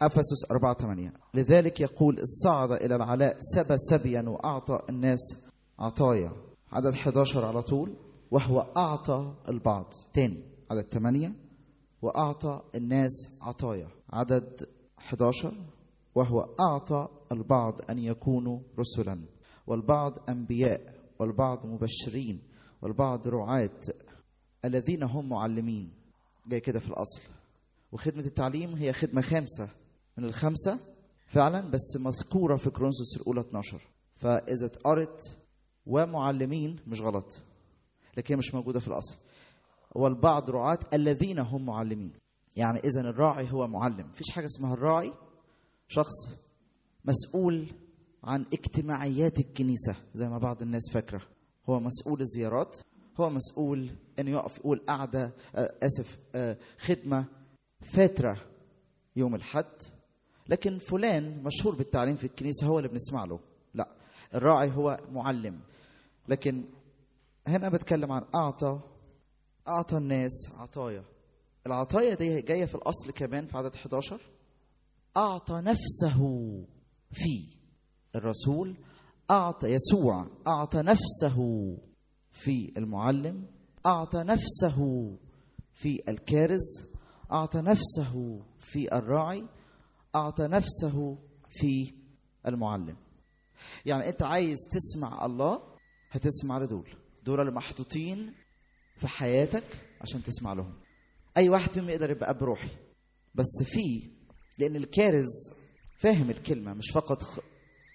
افسس 4 8 لذلك يقول الصعد الى العلاء سبى سبيا واعطى الناس عطايا عدد 11 على طول وهو اعطى البعض تاني عدد 8 واعطى الناس عطايا عدد 11 وهو اعطى البعض ان يكونوا رسلا والبعض انبياء والبعض مبشرين والبعض رعاة الذين هم معلمين جاي كده في الاصل وخدمه التعليم هي خدمه خامسه من الخمسه فعلا بس مذكوره في كرونسوس الاولى 12 فاذا اتقرت ومعلمين مش غلط لكن هي مش موجوده في الاصل والبعض رعاة الذين هم معلمين يعني اذا الراعي هو معلم مفيش حاجه اسمها الراعي شخص مسؤول عن اجتماعيات الكنيسه زي ما بعض الناس فاكره هو مسؤول الزيارات هو مسؤول انه يقف يقول قعده آه اسف آه خدمه فاتره يوم الحد لكن فلان مشهور بالتعليم في الكنيسه هو اللي بنسمع له لا الراعي هو معلم لكن هنا بتكلم عن اعطى اعطى الناس عطايا العطايا دي جايه في الاصل كمان في عدد 11 اعطى نفسه في الرسول اعطى يسوع اعطى نفسه في المعلم اعطى نفسه في الكارز اعطى نفسه في الراعي اعطى نفسه في المعلم يعني انت عايز تسمع الله هتسمع لدول دول اللي محطوطين في حياتك عشان تسمع لهم اي واحد فيهم يقدر يبقى اب روحي بس في لان الكارز فاهم الكلمه مش فقط خ...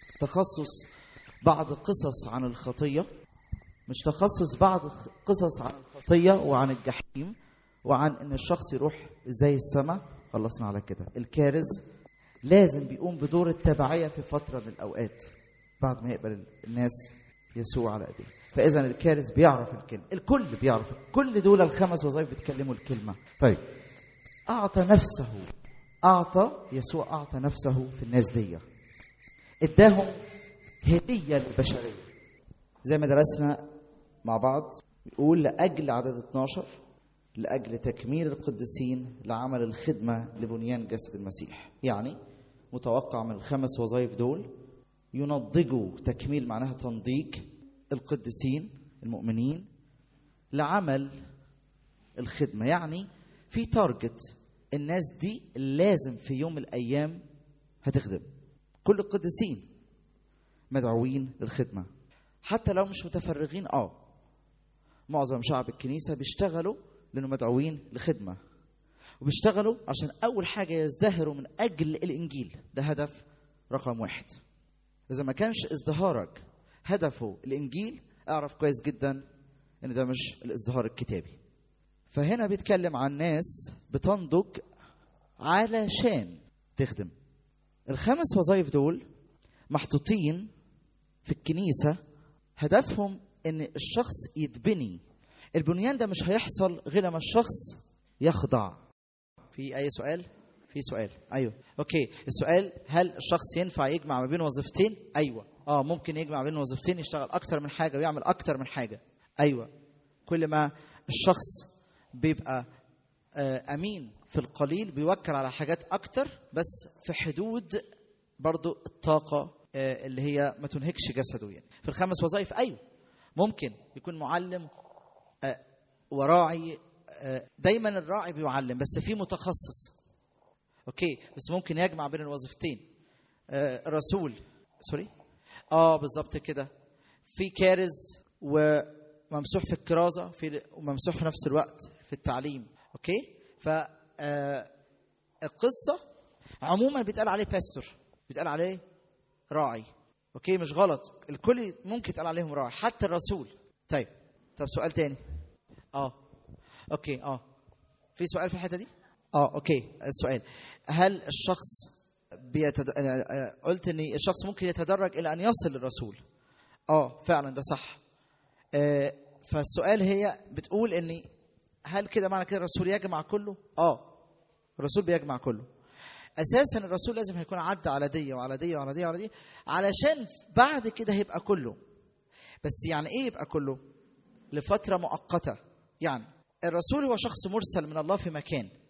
تخصص بعض قصص عن الخطيه مش تخصص بعض قصص عن الخطيه وعن الجحيم وعن ان الشخص يروح زي السماء خلصنا على كده الكارز لازم بيقوم بدور التبعيه في فتره من الاوقات بعد ما يقبل الناس يسوع على ايديه فاذا الكارز بيعرف الكلمه الكل بيعرف كل دول الخمس وظائف بيتكلموا الكلمه طيب اعطى نفسه اعطى يسوع اعطى نفسه في الناس دي اداهم هديه للبشريه زي ما درسنا مع بعض يقول لاجل عدد 12 لاجل تكميل القديسين لعمل الخدمه لبنيان جسد المسيح يعني متوقع من الخمس وظائف دول ينضجوا تكميل معناها تنضيج القديسين المؤمنين لعمل الخدمه يعني في تارجت الناس دي لازم في يوم من الايام هتخدم كل القديسين مدعوين للخدمه حتى لو مش متفرغين اه معظم شعب الكنيسه بيشتغلوا لانه مدعوين لخدمه وبيشتغلوا عشان اول حاجه يزدهروا من اجل الانجيل ده هدف رقم واحد اذا ما كانش ازدهارك هدفه الانجيل اعرف كويس جدا ان ده مش الازدهار الكتابي فهنا بيتكلم عن ناس بتنضج علشان تخدم الخمس وظائف دول محطوطين في الكنيسة هدفهم ان الشخص يتبني البنيان ده مش هيحصل غير لما الشخص يخضع في اي سؤال في سؤال ايوه اوكي السؤال هل الشخص ينفع يجمع ما بين وظيفتين ايوه اه ممكن يجمع بين وظيفتين يشتغل اكتر من حاجه ويعمل اكتر من حاجه ايوه كل ما الشخص بيبقى آه امين في القليل بيوكل على حاجات اكتر بس في حدود برضو الطاقه آه اللي هي ما تنهكش جسده يعني في الخمس وظائف ايوه ممكن يكون معلم آه وراعي دايما الراعي بيعلم بس في متخصص اوكي بس ممكن يجمع بين الوظيفتين الرسول سوري اه بالظبط كده في كارز وممسوح في الكرازه في وممسوح في نفس الوقت في التعليم اوكي ف القصه عموما بيتقال عليه باستور بيتقال عليه راعي اوكي مش غلط الكل ممكن يتقال عليهم راعي حتى الرسول طيب طب سؤال تاني اه اوكي اه في سؤال في الحته دي اه اوكي السؤال هل الشخص بيتد... قلت ان الشخص ممكن يتدرج الى ان يصل للرسول اه فعلا ده صح آه فالسؤال هي بتقول ان هل كده معنى كده الرسول يجمع كله اه الرسول بيجمع كله اساسا الرسول لازم هيكون عدى على دي وعلى دي وعلى دي وعلى دي علشان بعد كده هيبقى كله بس يعني ايه يبقى كله لفتره مؤقته يعني الرسول هو شخص مرسل من الله في مكان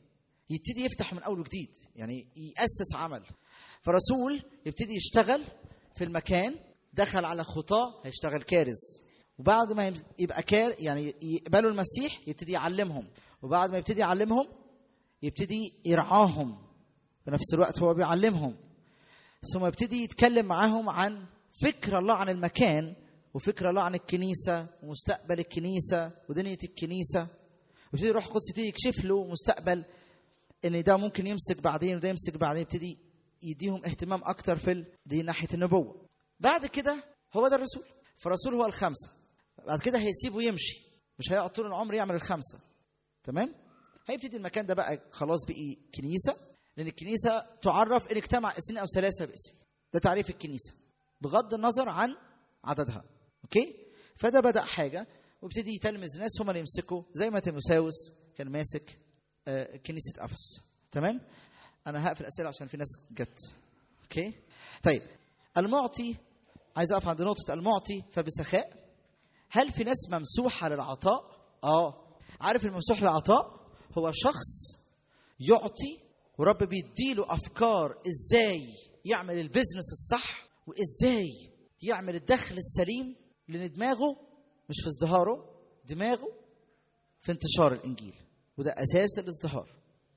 يبتدي يفتح من اول وجديد يعني ياسس عمل فرسول يبتدي يشتغل في المكان دخل على خطاه هيشتغل كارز وبعد ما يبقى كار يعني يقبلوا المسيح يبتدي يعلمهم وبعد ما يبتدي يعلمهم يبتدي يرعاهم في نفس الوقت هو بيعلمهم ثم يبتدي يتكلم معاهم عن فكر الله عن المكان وفكر الله عن الكنيسة ومستقبل الكنيسة ودنيا الكنيسة ويبتدي الروح القدس يبتدي يكشف له مستقبل ان ده ممكن يمسك بعدين وده يمسك بعدين يبتدي يديهم اهتمام اكتر في ال- دي ناحيه النبوه بعد كده هو ده الرسول فالرسول هو الخمسه بعد كده هيسيبه يمشي مش هيقعد طول العمر يعمل الخمسه تمام هيبتدي المكان ده بقى خلاص بقي كنيسه لان الكنيسه تعرف ان اجتمع اثنين او ثلاثه باسم ده تعريف الكنيسه بغض النظر عن عددها اوكي فده بدا حاجه وابتدي يتلمذ ناس هم اللي يمسكوا زي ما تيموساوس كان ماسك آه، كنيسه افسس تمام انا هقفل الاسئله عشان في ناس جت اوكي طيب المعطي عايز اقف عند نقطه المعطي فبسخاء هل في ناس ممسوحه للعطاء اه عارف الممسوح للعطاء هو شخص يعطي ورب بيديله افكار ازاي يعمل البيزنس الصح وازاي يعمل الدخل السليم لان دماغه مش في ازدهاره دماغه في انتشار الانجيل وده اساس الازدهار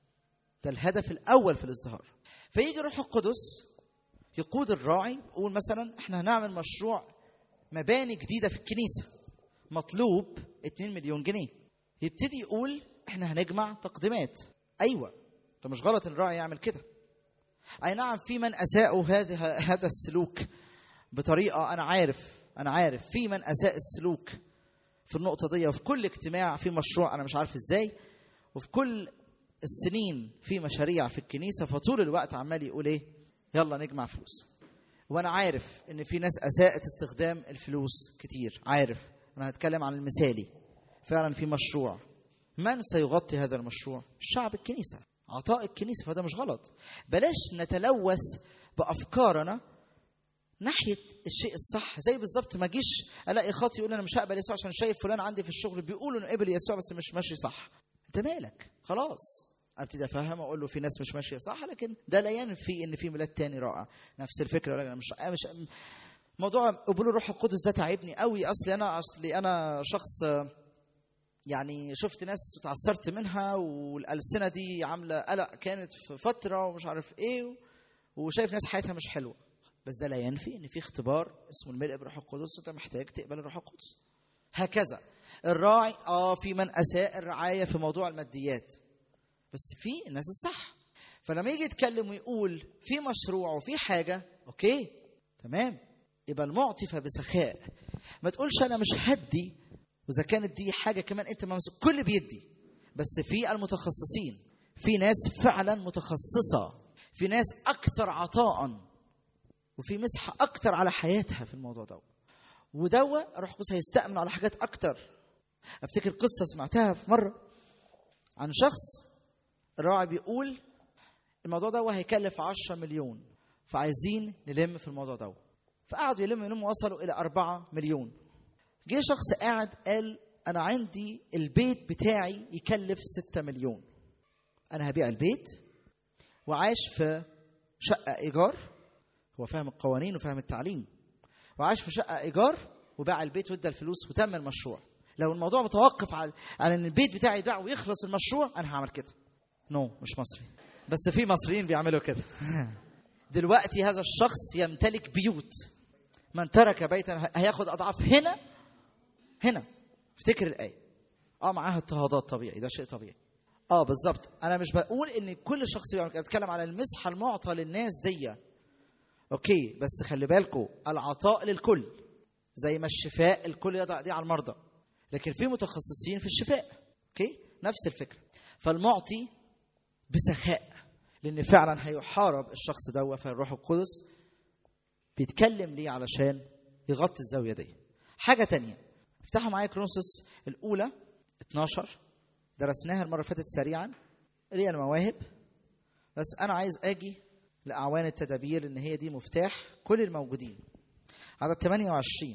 ده الهدف الاول في الازدهار فيجي الروح القدس يقود الراعي يقول مثلا احنا هنعمل مشروع مباني جديده في الكنيسه مطلوب 2 مليون جنيه يبتدي يقول احنا هنجمع تقديمات ايوه ده مش غلط ان الراعي يعمل كده اي نعم في من اساءوا هذا هذا السلوك بطريقه انا عارف انا عارف في من اساء السلوك في النقطه دي وفي كل اجتماع في مشروع انا مش عارف ازاي وفي كل السنين في مشاريع في الكنيسه فطول الوقت عمال يقول ايه يلا نجمع فلوس وانا عارف ان في ناس اساءت استخدام الفلوس كتير عارف انا هتكلم عن المثالي فعلا في مشروع من سيغطي هذا المشروع الشعب الكنيسه عطاء الكنيسه فده مش غلط بلاش نتلوث بافكارنا ناحيه الشيء الصح زي بالظبط ما اجيش الاقي خاطي يقول انا مش هقبل يسوع عشان شايف فلان عندي في الشغل بيقولوا انه قبل يسوع بس مش ماشي صح انت مالك خلاص ابتدي افهم اقول له في ناس مش ماشيه صح لكن ده لا ينفي ان في ميلاد تاني رائع نفس الفكره ولا مش مش موضوع قبول الروح القدس ده تعبني قوي اصلي انا اصلي انا شخص يعني شفت ناس اتعثرت منها والالسنه دي عامله قلق كانت في فتره ومش عارف ايه وشايف ناس حياتها مش حلوه بس ده لا ينفي ان في اختبار اسمه الملء بالروح القدس وانت محتاج تقبل الروح القدس هكذا الراعي اه في من اساء الرعايه في موضوع الماديات بس في الناس الصح فلما يجي يتكلم ويقول في مشروع وفي حاجه اوكي تمام يبقى المعطي فبسخاء ما تقولش انا مش هدي واذا كانت دي حاجه كمان انت ممسك كل بيدي بس في المتخصصين في ناس فعلا متخصصه في ناس اكثر عطاء وفي مسحه اكتر على حياتها في الموضوع ده ودوا روح القدس هيستأمن على حاجات اكتر افتكر قصه سمعتها في مره عن شخص الراعي بيقول الموضوع ده هيكلف 10 مليون فعايزين نلم في الموضوع ده فقعدوا يلموا يلموا وصلوا الى 4 مليون جه شخص قاعد قال انا عندي البيت بتاعي يكلف 6 مليون انا هبيع البيت وعايش في شقه ايجار هو فاهم القوانين وفاهم التعليم وعاش في شقه ايجار وباع البيت وادى الفلوس وتم المشروع لو الموضوع متوقف على على ان البيت بتاعي يتباع ويخلص المشروع انا هعمل كده نو no, مش مصري بس في مصريين بيعملوا كده دلوقتي هذا الشخص يمتلك بيوت من ترك بيتا هياخد اضعاف هنا هنا افتكر الايه اه معاها اضطهادات طبيعي ده شيء طبيعي اه بالظبط انا مش بقول ان كل شخص بيعمل كده بتكلم على المسحه المعطى للناس دي اوكي بس خلي بالكم العطاء للكل زي ما الشفاء الكل يضع دي على المرضى لكن في متخصصين في الشفاء اوكي نفس الفكره فالمعطي بسخاء لان فعلا هيحارب الشخص ده فالروح القدس بيتكلم ليه علشان يغطي الزاويه دي حاجه تانية افتحوا معايا كرونسوس الاولى 12 درسناها المره اللي فاتت سريعا اللي هي المواهب بس انا عايز اجي لاعوان التدابير ان هي دي مفتاح كل الموجودين عدد 28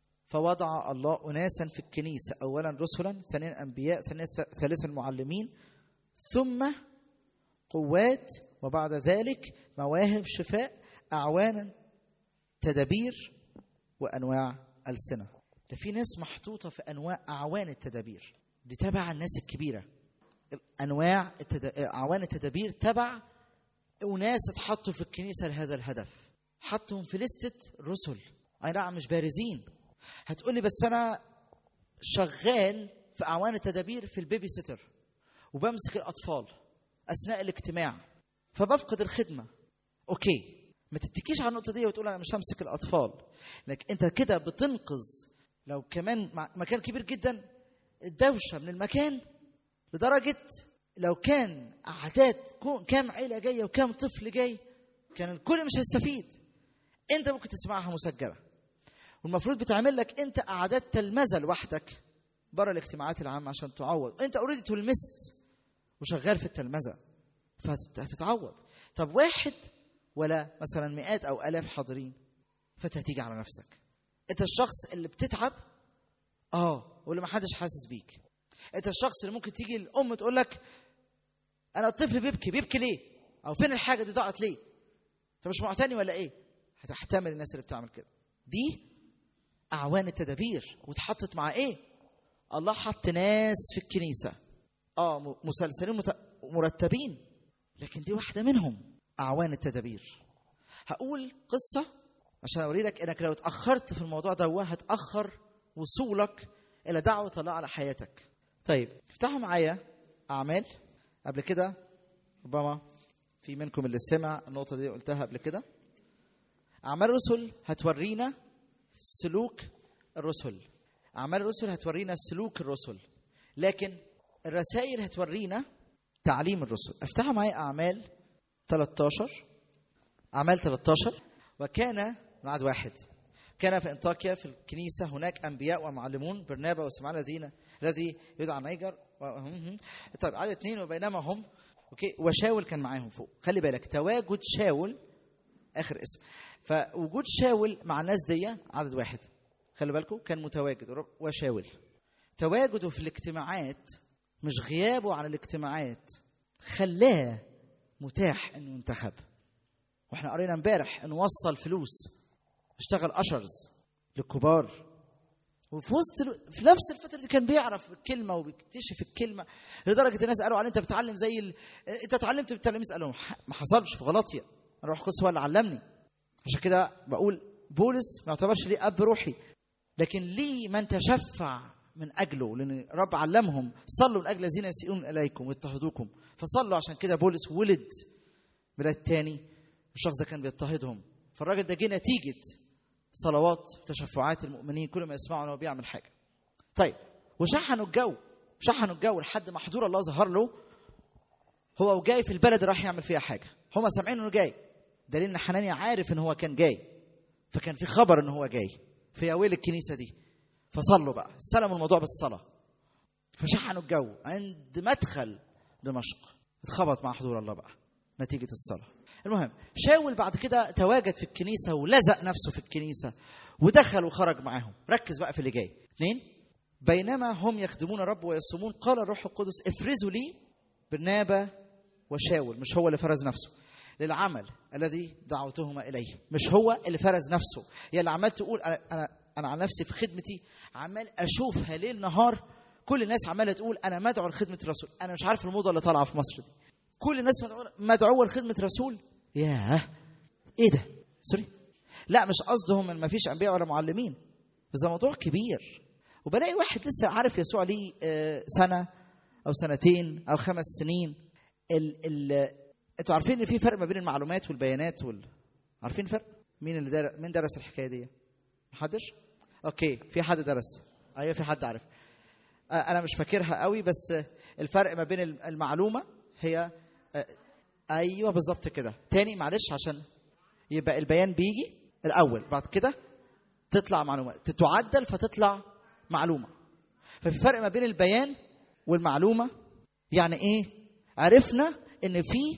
فوضع الله اناسا في الكنيسه اولا رسلا ثانيا انبياء ثانيا ثالثا معلمين ثم قوات وبعد ذلك مواهب شفاء اعوانا تدابير وانواع السنه ده في ناس محطوطه في انواع اعوان التدابير دي تبع الناس الكبيره انواع التد... اعوان التدابير تبع وناس اتحطوا في الكنيسه لهذا الهدف حطهم في لستة الرسل اي نعم مش بارزين هتقولي بس انا شغال في اعوان التدابير في البيبي سيتر وبمسك الاطفال اثناء الاجتماع فبفقد الخدمه اوكي ما تتكيش على النقطه دي وتقول انا مش همسك الاطفال لكن انت كده بتنقذ لو كمان مع- مكان كبير جدا الدوشه من المكان لدرجه لو كان اعداد كو- كام عيله جايه وكام طفل جاي كان الكل مش هيستفيد انت ممكن تسمعها مسجله والمفروض بتعمل لك انت اعداد تلمذه لوحدك بره الاجتماعات العامه عشان تعوض انت اوريدي تلمست وشغال في التلمذه فهتتعوض طب واحد ولا مثلا مئات او الاف حاضرين فانت هتيجي على نفسك انت الشخص اللي بتتعب اه واللي ما حدش حاسس بيك انت الشخص اللي ممكن تيجي الام تقول لك انا الطفل بيبكي بيبكي ليه او فين الحاجه دي ضاعت ليه انت مش معتني ولا ايه هتحتمل الناس اللي بتعمل كده دي اعوان التدابير واتحطت مع ايه الله حط ناس في الكنيسه اه م- مسلسلين مت- مرتبين لكن دي واحده منهم اعوان التدابير هقول قصه عشان اوري لك انك لو اتاخرت في الموضوع ده هتاخر وصولك الى دعوه الله على حياتك طيب افتحوا معايا اعمال قبل كده ربما في منكم اللي سمع النقطه دي قلتها قبل كده اعمال الرسل هتورينا سلوك الرسل اعمال الرسل هتورينا سلوك الرسل لكن الرسائل هتورينا تعليم الرسل افتحوا معايا اعمال 13 اعمال 13 وكان معاد واحد كان في انطاكيا في الكنيسه هناك انبياء ومعلمون برنابا وسمعان الذين الذي يدعى نيجر و... طيب عدد اثنين وبينما هم اوكي وشاول كان معاهم فوق خلي بالك تواجد شاول اخر اسم فوجود شاول مع الناس دي عدد واحد خلي بالكم كان متواجد وشاول تواجده في الاجتماعات مش غيابه عن الاجتماعات خلاه متاح انه ينتخب واحنا قرينا امبارح انه وصل فلوس اشتغل اشرز للكبار وفي وسط ال- في نفس الفتره دي كان بيعرف الكلمه وبيكتشف الكلمه لدرجه الناس قالوا عليه انت بتعلم زي ال... انت اتعلمت بالتلاميذ قالوا ح- ما حصلش في غلطيا الروح القدس هو اللي علمني عشان كده بقول بولس ما يعتبرش ليه اب روحي لكن ليه من تشفع من اجله لان الرب علمهم صلوا من اجل الذين يسيئون اليكم ويضطهدوكم فصلوا عشان كده بولس ولد ميلاد تاني الشخص ده كان بيضطهدهم فالراجل ده جه نتيجه صلوات تشفعات المؤمنين كل ما يسمعوا انه بيعمل حاجه طيب وشحنوا الجو شحنوا الجو لحد ما حضور الله ظهر له هو وجاي في البلد راح يعمل فيها حاجه هم سامعين انه جاي دليل ان حنانيا عارف ان هو كان جاي فكان في خبر ان هو جاي في اويل الكنيسه دي فصلوا بقى استلموا الموضوع بالصلاه فشحنوا الجو عند مدخل دمشق اتخبط مع حضور الله بقى نتيجه الصلاه المهم شاول بعد كده تواجد في الكنيسه ولزق نفسه في الكنيسه ودخل وخرج معاهم ركز بقى في اللي جاي اثنين بينما هم يخدمون الرب ويصومون قال الروح القدس افرزوا لي برنابا وشاول مش هو اللي فرز نفسه للعمل الذي دعوتهما اليه مش هو اللي فرز نفسه يا اللي عمال تقول انا انا انا عن نفسي في خدمتي عمال اشوفها ليل نهار كل الناس عماله تقول انا مدعو لخدمه الرسول انا مش عارف الموضه اللي طالعه في مصر دي كل الناس مدعوه مدعوه لخدمه رسول ياه ايه ده سوري لا مش قصدهم ان ما فيش انبياء ولا معلمين بس ده موضوع كبير وبلاقي واحد لسه عارف يسوع ليه آه، سنه او سنتين او خمس سنين ال ال انتوا عارفين ان في فرق ما بين المعلومات والبيانات وال عارفين فرق مين اللي در... مين درس الحكايه دي محدش اوكي في حد درس ايوه في حد عارف آه، انا مش فاكرها قوي بس آه، الفرق ما بين المعلومه هي آه، ايوه بالظبط كده تاني معلش عشان يبقى البيان بيجي الاول بعد كده تطلع معلومه تتعدل فتطلع معلومه ففي فرق ما بين البيان والمعلومه يعني ايه عرفنا ان في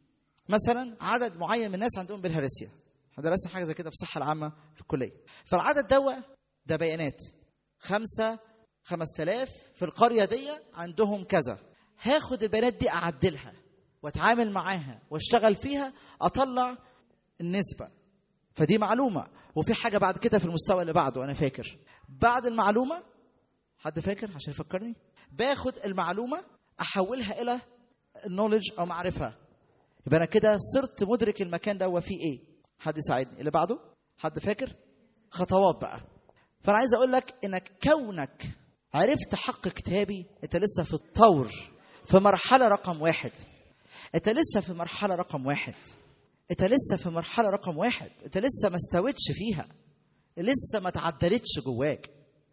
مثلا عدد معين من الناس عندهم بالهرسيا احنا درسنا حاجه زي كده في الصحه العامه في الكليه فالعدد دوا ده بيانات خمسة خمس تلاف في القرية دي عندهم كذا هاخد البيانات دي أعدلها واتعامل معاها واشتغل فيها اطلع النسبه فدي معلومه وفي حاجه بعد كده في المستوى اللي بعده انا فاكر بعد المعلومه حد فاكر عشان يفكرني باخد المعلومه احولها الى النولج او معرفه يبقى انا كده صرت مدرك المكان ده وفيه ايه حد يساعدني اللي بعده حد فاكر خطوات بقى فانا عايز اقول لك انك كونك عرفت حق كتابي انت لسه في الطور في مرحله رقم واحد انت لسه في مرحله رقم واحد انت لسه في مرحله رقم واحد انت لسه ما استويتش فيها لسه ما تعدلتش جواك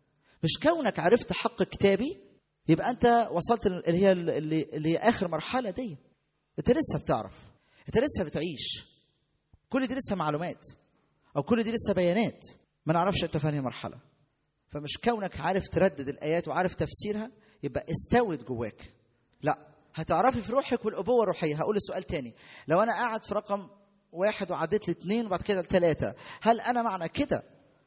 مش كونك عرفت حق كتابي يبقى انت وصلت اللي هي اللي, اللي هي اخر مرحله دي انت لسه بتعرف انت لسه بتعيش كل دي لسه معلومات او كل دي لسه بيانات ما نعرفش انت في انهي مرحله فمش كونك عارف تردد الايات وعارف تفسيرها يبقى استوت جواك لا هتعرفي في روحك والابوه الروحيه هقول السؤال تاني لو انا قاعد في رقم واحد وعديت لاثنين وبعد كده لثلاثه هل انا معنى كده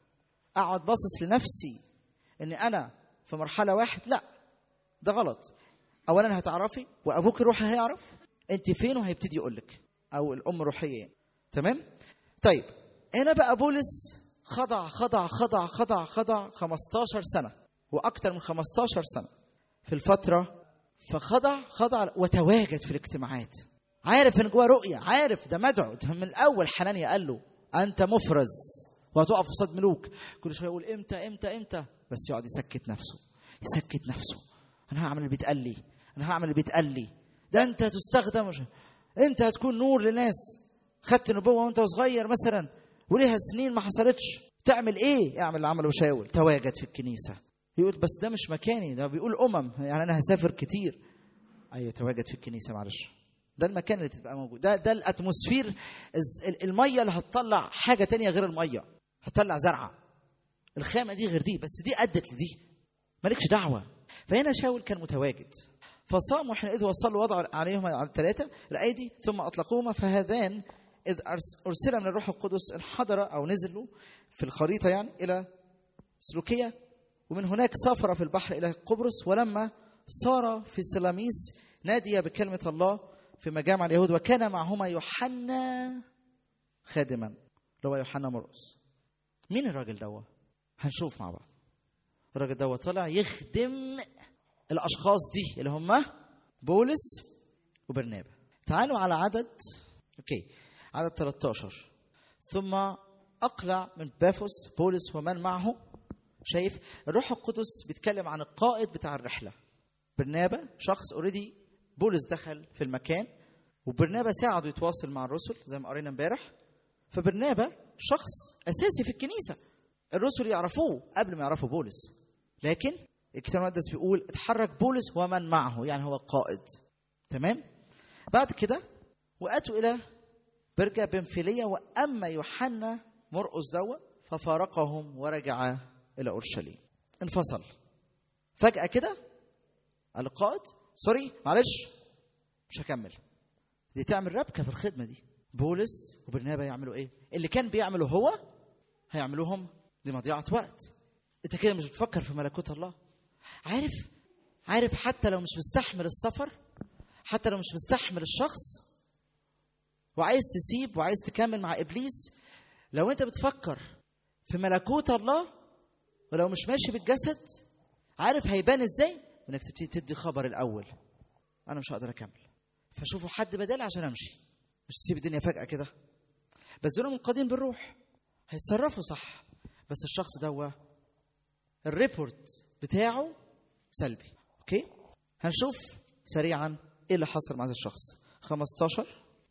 اقعد باصص لنفسي ان انا في مرحله واحد لا ده غلط اولا هتعرفي وابوك الروحي هيعرف انت فين وهيبتدي يقول لك او الام الروحيه يعني. تمام طيب هنا بقى بولس خضع خضع خضع خضع خضع 15 سنه واكثر من 15 سنه في الفتره فخضع خضع وتواجد في الاجتماعات عارف ان جواه رؤيه عارف ده مدعو ده من الاول حنانيا قال له انت مفرز وهتقف قصاد ملوك كل شويه يقول امتى امتى امتى بس يقعد يسكت نفسه يسكت نفسه انا هعمل اللي بيتقال لي انا هعمل اللي بيتقال لي ده انت هتستخدم مش... انت هتكون نور للناس خدت نبوه وانت صغير مثلا وليها سنين ما حصلتش تعمل ايه اعمل اللي عمله شاول تواجد في الكنيسه يقول بس ده مش مكاني ده بيقول امم يعني انا هسافر كتير ايوه تواجد في الكنيسه معلش ده المكان اللي تبقى موجود ده ده الاتموسفير الميه اللي هتطلع حاجه تانية غير الميه هتطلع زرعه الخامه دي غير دي بس دي ادت لدي مالكش دعوه فهنا شاول كان متواجد فصاموا حينئذ وصلوا وضعوا عليهم على الثلاثه الايدي ثم اطلقوهما فهذان اذ ارسل من الروح القدس انحدر او نزلوا في الخريطه يعني الى سلوكيه ومن هناك سافر في البحر الى قبرص ولما صار في سلاميس نادي بكلمه الله في مجامع اليهود وكان معهما يوحنا خادما اللي هو يوحنا مرقس مين الراجل دوت هنشوف مع بعض الراجل دوت طلع يخدم الاشخاص دي اللي هم بولس وبرنابا تعالوا على عدد اوكي عدد 13 ثم اقلع من بافوس بولس ومن معه شايف الروح القدس بيتكلم عن القائد بتاع الرحله برنابا شخص اوريدي بولس دخل في المكان وبرنابا ساعده يتواصل مع الرسل زي ما قرينا امبارح فبرنابا شخص اساسي في الكنيسه الرسل يعرفوه قبل ما يعرفوا بولس لكن الكتاب المقدس بيقول اتحرك بولس ومن معه يعني هو القائد تمام بعد كده واتوا الى برجع بنفيلية واما يوحنا مرقس دوا ففارقهم ورجع الى اورشليم انفصل فجاه كده القائد سوري معلش مش هكمل دي تعمل ربكه في الخدمه دي بولس وبرنابا يعملوا ايه اللي كان بيعمله هو هيعملوهم لمضيعه وقت انت كده مش بتفكر في ملكوت الله عارف عارف حتى لو مش مستحمل السفر حتى لو مش مستحمل الشخص وعايز تسيب وعايز تكمل مع ابليس لو انت بتفكر في ملكوت الله ولو مش ماشي بالجسد عارف هيبان ازاي انك تبتدي تدي خبر الاول انا مش هقدر اكمل فشوفوا حد بدال عشان امشي مش تسيب الدنيا فجاه كده بس دول منقادين بالروح هيتصرفوا صح بس الشخص ده الريبورت بتاعه سلبي اوكي هنشوف سريعا ايه اللي حصل مع هذا الشخص 15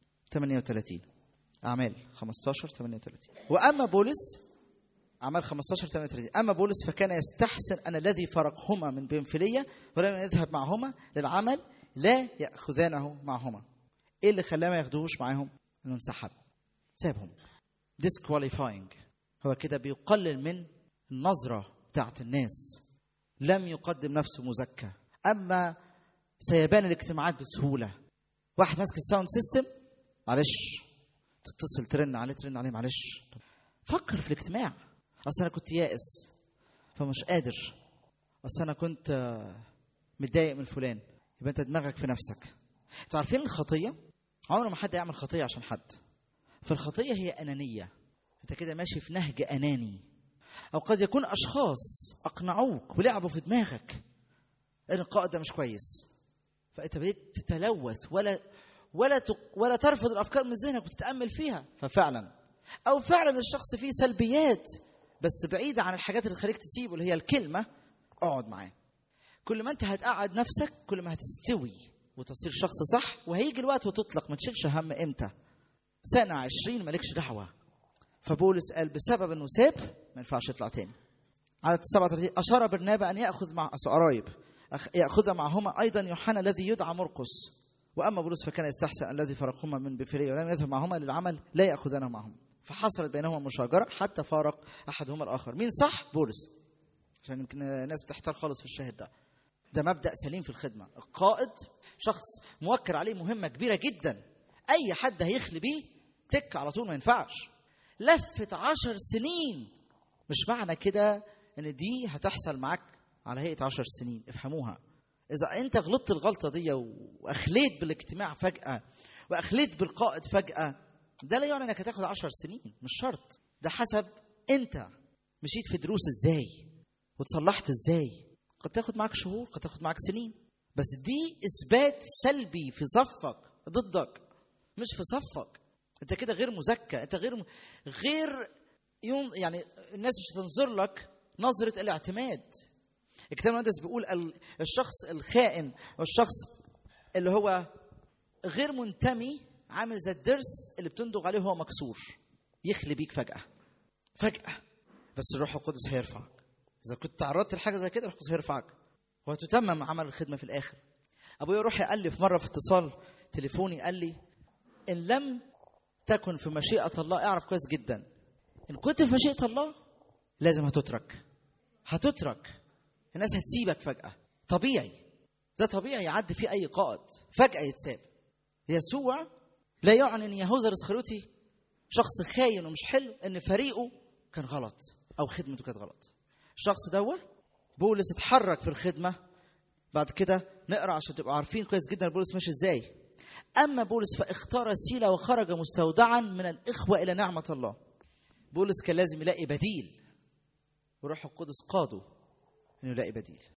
38 اعمال 15 38 واما بولس اعمال 15 38 اما بولس فكان يستحسن ان الذي فرقهما من بنفليه ولم يذهب معهما للعمل لا ياخذانه معهما ايه اللي خلاه ما ياخدوهوش معاهم انه انسحب سابهم disqualifying هو كده بيقلل من النظره بتاعت الناس لم يقدم نفسه مزكى اما سيبان الاجتماعات بسهوله واحد ماسك الساوند سيستم معلش تتصل ترن عليه ترن عليه معلش فكر في الاجتماع اصل انا كنت يائس فمش قادر اصل انا كنت متضايق من فلان يبقى انت دماغك في نفسك انتوا عارفين الخطيه عمر ما حد يعمل خطيه عشان حد فالخطيه هي انانيه انت كده ماشي في نهج اناني او قد يكون اشخاص اقنعوك ولعبوا في دماغك ان القائد ده مش كويس فانت بديت تتلوث ولا ولا تق- ولا ترفض الافكار من ذهنك وتتامل فيها ففعلا او فعلا الشخص فيه سلبيات بس بعيده عن الحاجات اللي تخليك تسيبه اللي هي الكلمه اقعد معاه كل ما انت هتقعد نفسك كل ما هتستوي وتصير شخص صح وهيجي الوقت وتطلق ما تشيلش هم امتى سنة عشرين مالكش دعوة فبولس قال بسبب انه ساب ما ينفعش يطلع تاني عدد 37 أشار برنابا أن يأخذ مع أصل قرايب أخ- يأخذ معهما أيضا يوحنا الذي يدعى مرقس وأما بولس فكان يستحسن الذي فرقهما من بفيلية ولم يذهب معهما للعمل لا يأخذانه معهم فحصلت بينهما مشاجرة حتى فارق أحدهما الآخر مين صح بولس عشان يمكن الناس بتحتار خالص في الشاهد ده ده مبدأ سليم في الخدمة القائد شخص موكل عليه مهمة كبيرة جدا أي حد هيخلي بيه تك على طول ما ينفعش لفت عشر سنين مش معنى كده ان دي هتحصل معاك على هيئة عشر سنين افهموها إذا أنت غلطت الغلطة دي وأخليت بالاجتماع فجأة وأخليت بالقائد فجأة ده لا يعني إنك هتاخد عشر سنين مش شرط ده حسب أنت مشيت في دروس إزاي وتصلحت إزاي قد تاخد معاك شهور قد تاخد معاك سنين بس دي إثبات سلبي في صفك ضدك مش في صفك أنت كده غير مزكى أنت غير م... غير يوم يعني الناس مش هتنظر لك نظرة الاعتماد الكتاب المقدس بيقول ال- الشخص الخائن والشخص اللي هو غير منتمي عامل زي الدرس اللي بتندغ عليه وهو مكسور يخلي بيك فجأة فجأة بس الروح القدس هيرفعك إذا كنت تعرضت لحاجة زي كده الروح القدس هيرفعك وهتتمم عمل الخدمة في الآخر أبويا روح قال لي في مرة في اتصال تليفوني قال لي إن لم تكن في مشيئة الله اعرف كويس جدا إن كنت في مشيئة الله لازم هتترك هتترك الناس هتسيبك فجأة طبيعي ده طبيعي يعدي فيه أي قائد فجأة يتساب يسوع لا يعني أن يهوذا الاسخريوطي شخص خاين ومش حلو أن فريقه كان غلط أو خدمته كانت غلط الشخص دوت بولس اتحرك في الخدمة بعد كده نقرا عشان تبقوا عارفين كويس جدا بولس ماشي ازاي اما بولس فاختار سيلا وخرج مستودعا من الاخوه الى نعمه الله بولس كان لازم يلاقي بديل وروح القدس قاده انه يلاقي بديل